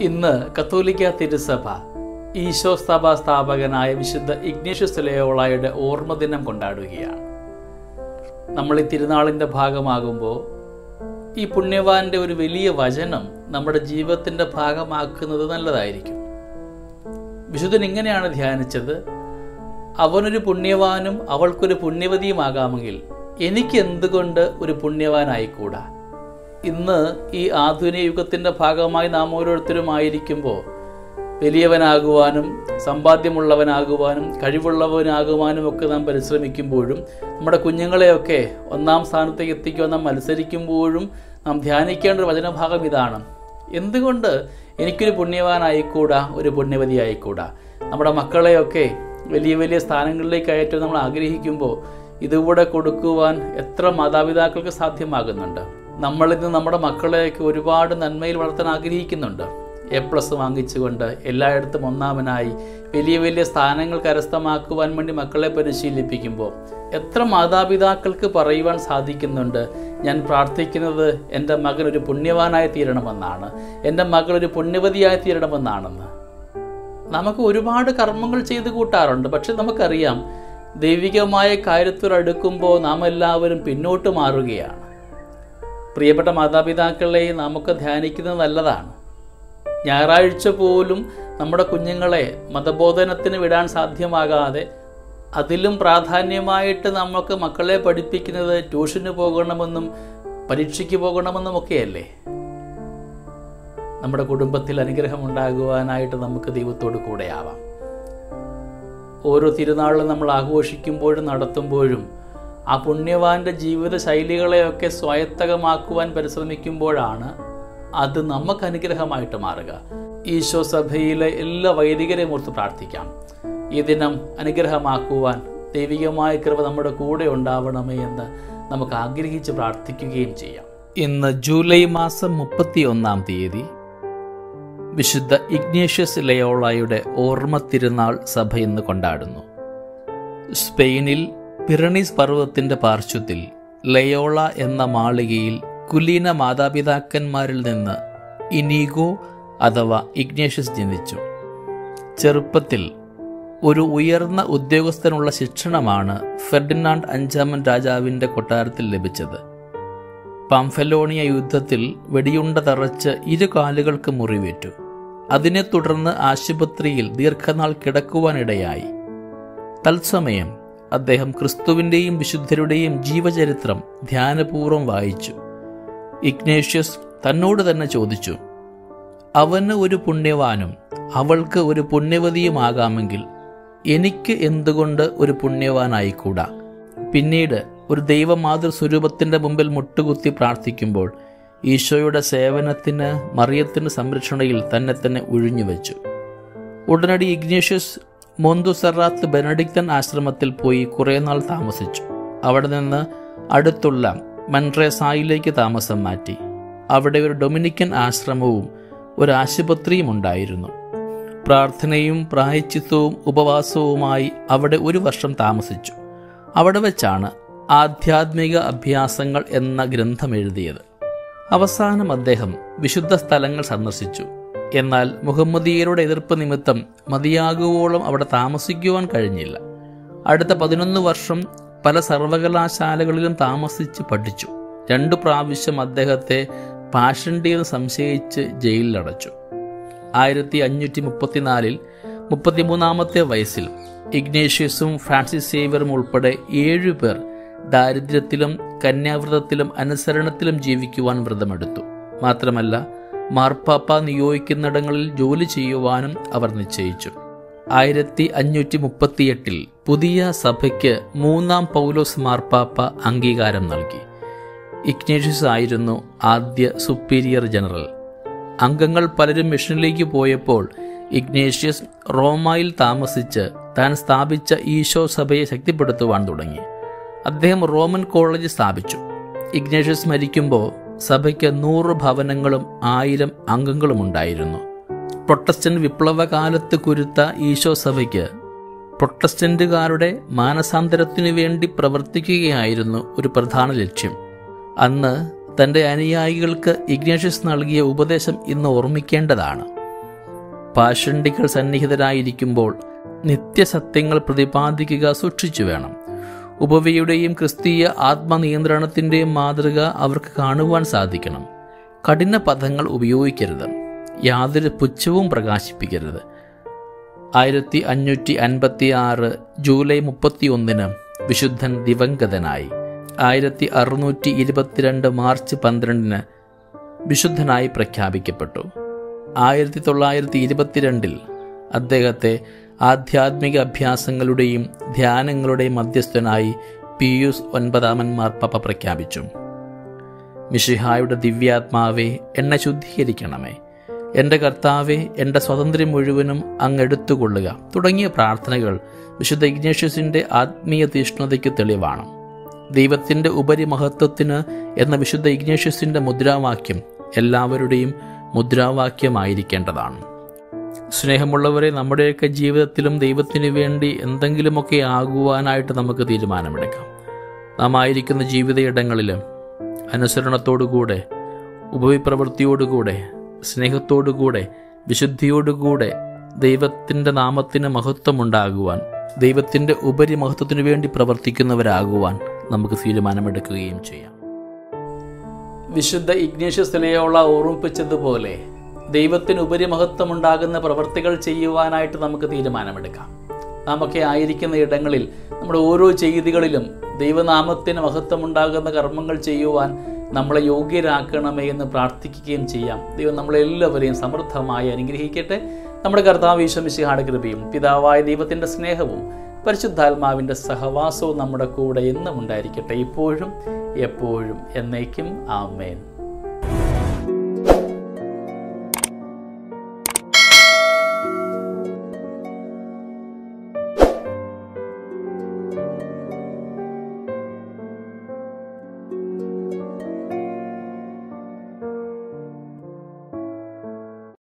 ഇന്ന് കത്തോലിക്ക തിരുസഭ ഈശോ സഭ സ്ഥാപകനായ വിശുദ്ധ ഇഗ്നേഷ്യസ് ലയോളായുടെ ഓർമ്മദിനം കൊണ്ടാടുകയാണ് നമ്മൾ ഈ തിരുനാളിൻ്റെ ഭാഗമാകുമ്പോൾ ഈ പുണ്യവാന്റെ ഒരു വലിയ വചനം നമ്മുടെ ജീവിതത്തിൻ്റെ ഭാഗമാക്കുന്നത് നല്ലതായിരിക്കും വിശുദ്ധൻ ഇങ്ങനെയാണ് ധ്യാനിച്ചത് അവനൊരു പുണ്യവാനും അവൾക്കൊരു പുണ്യവതിയുമാകാമെങ്കിൽ എനിക്ക് എന്തുകൊണ്ട് ഒരു പുണ്യവാനായിക്കൂടാ ഇന്ന് ഈ ആധുനിക യുഗത്തിൻ്റെ ഭാഗമായി നാം ഓരോരുത്തരും ആയിരിക്കുമ്പോൾ വലിയവനാകുവാനും സമ്പാദ്യമുള്ളവനാകുവാനും കഴിവുള്ളവനാകുവാനും ഒക്കെ നാം പരിശ്രമിക്കുമ്പോഴും നമ്മുടെ കുഞ്ഞുങ്ങളെയൊക്കെ ഒന്നാം സ്ഥാനത്തേക്ക് എത്തിക്കുവാൻ നാം മത്സരിക്കുമ്പോഴും നാം ധ്യാനിക്കേണ്ട ഒരു വചനഭാഗം ഇതാണ് എന്തുകൊണ്ട് എനിക്കൊരു പുണ്യവാനായിക്കൂടാ ഒരു പുണ്യവതി ആയിക്കൂടാ നമ്മുടെ മക്കളെയൊക്കെ വലിയ വലിയ സ്ഥാനങ്ങളിലേക്ക് കയറ്റാൻ നമ്മൾ ആഗ്രഹിക്കുമ്പോൾ ഇതുകൂടെ കൊടുക്കുവാൻ എത്ര മാതാപിതാക്കൾക്ക് സാധ്യമാകുന്നുണ്ട് നമ്മളിന്ന് നമ്മുടെ മക്കളെയൊക്കെ ഒരുപാട് നന്മയിൽ വളർത്താൻ ആഗ്രഹിക്കുന്നുണ്ട് എ പ്ലസ് വാങ്ങിച്ചുകൊണ്ട് എല്ലായിടത്തും ഒന്നാമനായി വലിയ വലിയ സ്ഥാനങ്ങൾ കരസ്ഥമാക്കുവാൻ വേണ്ടി മക്കളെ പരിശീലിപ്പിക്കുമ്പോൾ എത്ര മാതാപിതാക്കൾക്ക് പറയുവാൻ സാധിക്കുന്നുണ്ട് ഞാൻ പ്രാർത്ഥിക്കുന്നത് എൻ്റെ മകൻ ഒരു പുണ്യവാനായി തീരണമെന്നാണ് എൻ്റെ മകൾ ഒരു പുണ്യവതിയായി തീരണമെന്നാണെന്ന് നമുക്ക് ഒരുപാട് കർമ്മങ്ങൾ ചെയ്തു കൂട്ടാറുണ്ട് പക്ഷെ നമുക്കറിയാം ദൈവികമായ കാര്യത്തോടടുക്കുമ്പോൾ നാം എല്ലാവരും പിന്നോട്ട് മാറുകയാണ് പ്രിയപ്പെട്ട മാതാപിതാക്കളെ നമുക്ക് ധ്യാനിക്കുന്നത് നല്ലതാണ് ഞായറാഴ്ച പോലും നമ്മുടെ കുഞ്ഞുങ്ങളെ മതബോധനത്തിന് വിടാൻ സാധ്യമാകാതെ അതിലും പ്രാധാന്യമായിട്ട് നമുക്ക് മക്കളെ പഠിപ്പിക്കുന്നത് ട്യൂഷന് പോകണമെന്നും പരീക്ഷയ്ക്ക് പോകണമെന്നും ഒക്കെയല്ലേ നമ്മുടെ കുടുംബത്തിൽ അനുഗ്രഹം ഉണ്ടാകുവാനായിട്ട് നമുക്ക് ദൈവത്തോട് കൂടെയാവാം ഓരോ തിരുനാളും നമ്മൾ ആഘോഷിക്കുമ്പോഴും നടത്തുമ്പോഴും ആ പുണ്യവാന്റെ ജീവിത ശൈലികളെയൊക്കെ സ്വായത്തകമാക്കുവാൻ പരിശ്രമിക്കുമ്പോഴാണ് അത് നമുക്ക് അനുഗ്രഹമായിട്ട് മാറുക ഈശോ സഭയിലെ എല്ലാ വൈദികരെയും ഓർത്ത് പ്രാർത്ഥിക്കാം ഈ ദിനം അനുഗ്രഹമാക്കുവാൻ ദൈവികമായ കൃപ നമ്മുടെ കൂടെ ഉണ്ടാവണമേ എന്ന് നമുക്ക് ആഗ്രഹിച്ച് പ്രാർത്ഥിക്കുകയും ചെയ്യാം ഇന്ന് ജൂലൈ മാസം മുപ്പത്തി ഒന്നാം തീയതി വിശുദ്ധ ഇഗ്നേഷ്യസ് ലയോളായുടെ ഓർമ്മ തിരുനാൾ സഭ ഇന്ന് കൊണ്ടാടുന്നു സ്പെയിനിൽ പിറണീസ് പർവ്വതത്തിന്റെ പാർശ്വത്തിൽ ലയോള എന്ന മാളികയിൽ കുലീന മാതാപിതാക്കന്മാരിൽ നിന്ന് ഇനീഗോ അഥവാ ഇഗ്നേഷ്യസ് ജനിച്ചു ചെറുപ്പത്തിൽ ഒരു ഉയർന്ന ഉദ്യോഗസ്ഥനുള്ള ശിക്ഷണമാണ് ഫെർഡിനാണ്ട് അഞ്ചാമൻ രാജാവിൻ്റെ കൊട്ടാരത്തിൽ ലഭിച്ചത് പാംഫലോണിയ യുദ്ധത്തിൽ വെടിയുണ്ട തറച്ച് ഇരു കാലുകൾക്ക് മുറിവേറ്റു അതിനെ തുടർന്ന് ആശുപത്രിയിൽ ദീർഘനാൾ കിടക്കുവാനിടയായി തത്സമയം അദ്ദേഹം ക്രിസ്തുവിൻ്റെയും വിശുദ്ധരുടെയും ജീവചരിത്രം ധ്യാനപൂർവ്വം വായിച്ചു ഇഗ്നേഷ്യസ് തന്നോട് തന്നെ ചോദിച്ചു അവന് ഒരു പുണ്യവാനും അവൾക്ക് ഒരു പുണ്യവതിയുമാകാമെങ്കിൽ എനിക്ക് എന്തുകൊണ്ട് ഒരു പുണ്യവാനായിക്കൂടാ പിന്നീട് ഒരു ദൈവമാതൃ സ്വരൂപത്തിൻ്റെ മുമ്പിൽ മുട്ടുകുത്തി പ്രാർത്ഥിക്കുമ്പോൾ ഈശോയുടെ സേവനത്തിന് മറിയത്തിന് സംരക്ഷണയിൽ തന്നെ തന്നെ ഒഴിഞ്ഞുവെച്ചു ഉടനടി ഇഗ്നേഷ്യസ് മോന്തുസറാത്ത് ബെനഡിക്തൻ ആശ്രമത്തിൽ പോയി കുറേ നാൾ താമസിച്ചു അവിടെ നിന്ന് അടുത്തുള്ള മൻട്രേസായിലേക്ക് താമസം മാറ്റി അവിടെ ഒരു ഡൊമിനിക്കൻ ആശ്രമവും ഒരു ആശുപത്രിയും ഉണ്ടായിരുന്നു പ്രാർത്ഥനയും പ്രായച്ചിത്വവും ഉപവാസവുമായി അവിടെ ഒരു വർഷം താമസിച്ചു അവിടെ വെച്ചാണ് ആധ്യാത്മിക അഭ്യാസങ്ങൾ എന്ന ഗ്രന്ഥം എഴുതിയത് അവസാനം അദ്ദേഹം വിശുദ്ധ സ്ഥലങ്ങൾ സന്ദർശിച്ചു എന്നാൽ മുഹമ്മദീയരുടെ എതിർപ്പ് നിമിത്തം മതിയാകുവോളം അവിടെ താമസിക്കുവാൻ കഴിഞ്ഞില്ല അടുത്ത പതിനൊന്ന് വർഷം പല സർവകലാശാലകളിലും താമസിച്ച് പഠിച്ചു രണ്ടു പ്രാവശ്യം അദ്ദേഹത്തെ പാഷണ്ടിയിൽ സംശയിച്ച് ജയിലിലടച്ചു ആയിരത്തി അഞ്ഞൂറ്റി മുപ്പത്തിനാലിൽ മുപ്പത്തിമൂന്നാമത്തെ വയസ്സിൽ ഇഗ്നേഷ്യസും ഫ്രാൻസിസ് സേവറും ഉൾപ്പെടെ ഏഴുപേർ ദാരിദ്ര്യത്തിലും കന്യാവ്രതത്തിലും അനുസരണത്തിലും ജീവിക്കുവാൻ വ്രതമെടുത്തു മാത്രമല്ല മാർപ്പാപ്പ നിയോഗിക്കുന്നിടങ്ങളിൽ ജോലി ചെയ്യുവാനും അവർ നിശ്ചയിച്ചു ആയിരത്തി അഞ്ഞൂറ്റി മുപ്പത്തിയെട്ടിൽ പുതിയ സഭയ്ക്ക് മൂന്നാം പൗലോസ് മാർപ്പാപ്പ അംഗീകാരം നൽകി ഇഗ്നേഷ്യസ് ആയിരുന്നു ആദ്യ സുപ്പീരിയർ ജനറൽ അംഗങ്ങൾ പലരും മിഷനിലേക്ക് പോയപ്പോൾ ഇഗ്നേഷ്യസ് റോമായിൽ താമസിച്ച് താൻ സ്ഥാപിച്ച ഈശോ സഭയെ ശക്തിപ്പെടുത്തുവാൻ തുടങ്ങി അദ്ദേഹം റോമൻ കോളേജ് സ്ഥാപിച്ചു ഇഗ്നേഷ്യസ് മരിക്കുമ്പോൾ സഭയ്ക്ക് നൂറ് ഭവനങ്ങളും ആയിരം അംഗങ്ങളും ഉണ്ടായിരുന്നു പ്രൊട്ടസ്റ്റന്റ് വിപ്ലവകാലത്ത് കുരുത്ത ഈശോ സഭയ്ക്ക് പ്രൊട്ടസ്റ്റന്റുകാരുടെ മാനസാന്തരത്തിനു വേണ്ടി പ്രവർത്തിക്കുകയായിരുന്നു ഒരു പ്രധാന ലക്ഷ്യം അന്ന് തൻ്റെ അനുയായികൾക്ക് ഇഗ്നേഷ്യസ് നൽകിയ ഉപദേശം ഇന്ന് ഓർമ്മിക്കേണ്ടതാണ് പാഷണ്ഡികൾ സന്നിഹിതരായിരിക്കുമ്പോൾ നിത്യസത്യങ്ങൾ പ്രതിപാദിക്കുക സൂക്ഷിച്ചു വേണം ഉപവിയുടെയും ക്രിസ്തീയ ആത്മനിയന്ത്രണത്തിൻ്റെയും മാതൃക അവർക്ക് കാണുവാൻ സാധിക്കണം കഠിന പദങ്ങൾ ഉപയോഗിക്കരുത് യാതൊരു പുച്ഛവും പ്രകാശിപ്പിക്കരുത് ആയിരത്തി അഞ്ഞൂറ്റി അൻപത്തി ആറ് ജൂലൈ മുപ്പത്തി ഒന്നിന് വിശുദ്ധൻ ദിവംഗതനായി ആയിരത്തി അറുന്നൂറ്റി ഇരുപത്തിരണ്ട് മാർച്ച് പന്ത്രണ്ടിന് വിശുദ്ധനായി പ്രഖ്യാപിക്കപ്പെട്ടു ആയിരത്തി തൊള്ളായിരത്തി ഇരുപത്തിരണ്ടിൽ അദ്ദേഹത്തെ ആധ്യാത്മിക അഭ്യാസങ്ങളുടെയും ധ്യാനങ്ങളുടെയും മധ്യസ്ഥനായി പിയൂസ് ഒൻപതാമൻ മാർപ്പാപ്പ പ്രഖ്യാപിച്ചു മിഷിഹായുടെ ദിവ്യാത്മാവെ എന്നെ ശുദ്ധീകരിക്കണമേ എൻ്റെ കർത്താവെ എൻ്റെ സ്വാതന്ത്ര്യം മുഴുവനും അങ്ങ് എടുത്തുകൊള്ളുക തുടങ്ങിയ പ്രാർത്ഥനകൾ വിശുദ്ധ ഇഗ്നേഷ്യസിൻ്റെ ആത്മീയ തീഷ്ണതയ്ക്ക് തെളിവാണ് ദൈവത്തിൻ്റെ ഉപരിമഹത്വത്തിന് എന്ന വിശുദ്ധ ഇഗ്നേഷ്യസിൻ്റെ മുദ്രാവാക്യം എല്ലാവരുടെയും മുദ്രാവാക്യമായിരിക്കേണ്ടതാണ് സ്നേഹമുള്ളവരെ നമ്മുടെയൊക്കെ ജീവിതത്തിലും ദൈവത്തിന് വേണ്ടി എന്തെങ്കിലുമൊക്കെ ആകുവാനായിട്ട് നമുക്ക് തീരുമാനമെടുക്കാം നാം ആയിരിക്കുന്ന ജീവിതയിടങ്ങളിലും അനുസരണത്തോടുകൂടെ ഉപവിപ്രവൃത്തിയോടുകൂടെ സ്നേഹത്തോടുകൂടെ വിശുദ്ധിയോടുകൂടെ ദൈവത്തിൻ്റെ നാമത്തിന് മഹത്വമുണ്ടാകുവാൻ ദൈവത്തിൻ്റെ ഉപരി മഹത്വത്തിനു വേണ്ടി പ്രവർത്തിക്കുന്നവരാകുവാൻ നമുക്ക് തീരുമാനമെടുക്കുകയും ചെയ്യാം വിശുദ്ധ ഇഗ്നേഷ്യസിനെയോള ഓർമ്മിപ്പിച്ചതുപോലെ ദൈവത്തിന് ഉപരിമഹത്വമുണ്ടാകുന്ന പ്രവൃത്തികൾ ചെയ്യുവാനായിട്ട് നമുക്ക് തീരുമാനമെടുക്കാം നാമൊക്കെ ആയിരിക്കുന്ന ഇടങ്ങളിൽ നമ്മുടെ ഓരോ ചെയ്തികളിലും ദൈവനാമത്തിന് മഹത്വമുണ്ടാകുന്ന കർമ്മങ്ങൾ ചെയ്യുവാൻ നമ്മളെ യോഗ്യരാക്കണമേ എന്ന് പ്രാർത്ഥിക്കുകയും ചെയ്യാം ദൈവം നമ്മളെല്ലാവരെയും സമൃദ്ധമായി അനുഗ്രഹിക്കട്ടെ നമ്മുടെ കർത്താവ് ഈശ്വമിശിഹാട് കൃപയും പിതാവായ ദൈവത്തിൻ്റെ സ്നേഹവും പരിശുദ്ധാത്മാവിൻ്റെ സഹവാസവും നമ്മുടെ കൂടെ എന്നും ഉണ്ടായിരിക്കട്ടെ ഇപ്പോഴും എപ്പോഴും എന്നേക്കും ആമേൻ